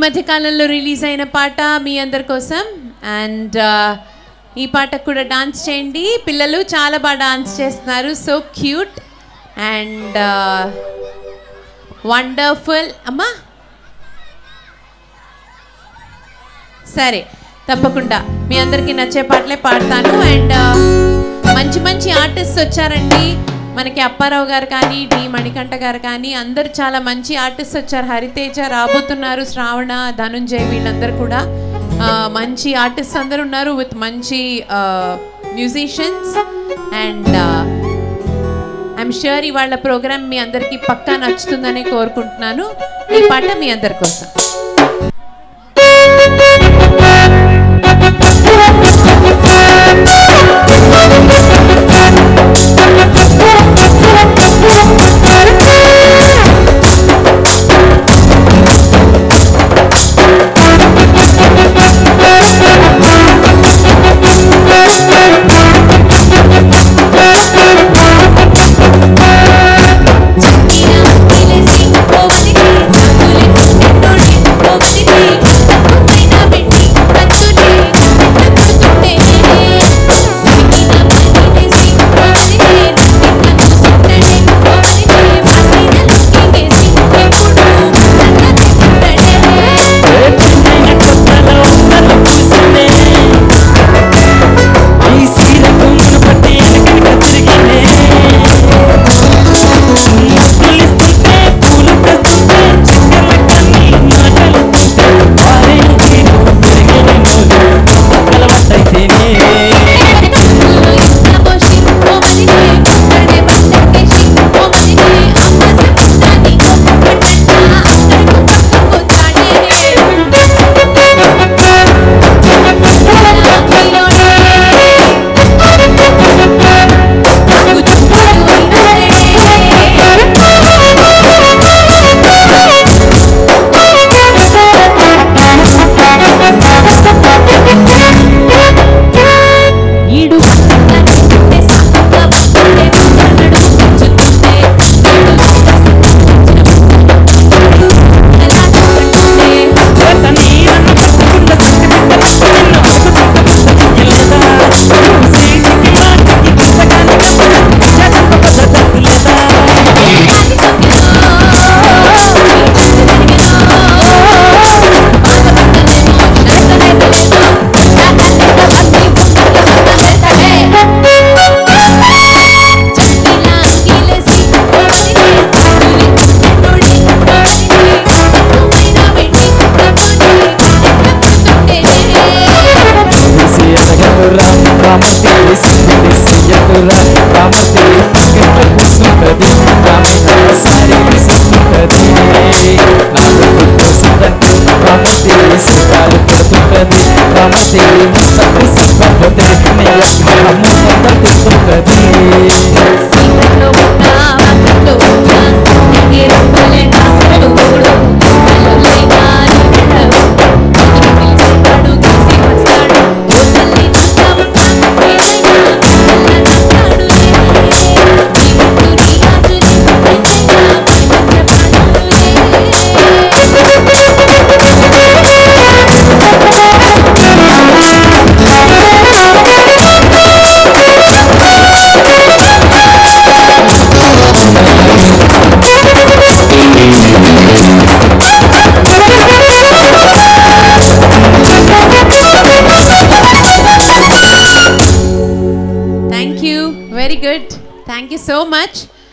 మధ్య కాలంలో రిలీజ్ అయిన పాట మీ అందరి కోసం అండ్ ఈ పాటకు కూడా డాన్స్ చేయండి పిల్లలు చాలా బాగా డాన్స్ చేస్తున్నారు సో క్యూట్ అండ్ వండర్ఫుల్ అమ్మా సరే తప్పకుండా మీ అందరికీ నచ్చే పాటలే పాడతాను అండ్ మంచి మంచి ఆర్టిస్ట్ వచ్చారండి మనకి అప్పారావు గారు కానీ డి మణికంఠ గారు కానీ అందరు చాలా మంచి ఆర్టిస్ట్ వచ్చారు హరితేజ రాబోతున్నారు శ్రావణ ధనుంజయ్ వీళ్ళందరూ కూడా ఆ, మంచి ఆర్టిస్ట్ అందరు ఉన్నారు విత్ మంచి మ్యూజిషియన్స్ అండ్ ఐఎమ్ ష్యూర్ ఇవాళ ప్రోగ్రామ్ మీ అందరికీ పక్కా నచ్చుతుందని కోరుకుంటున్నాను ఈ పాట మీ అందరి కోసం thank you very good thank you so much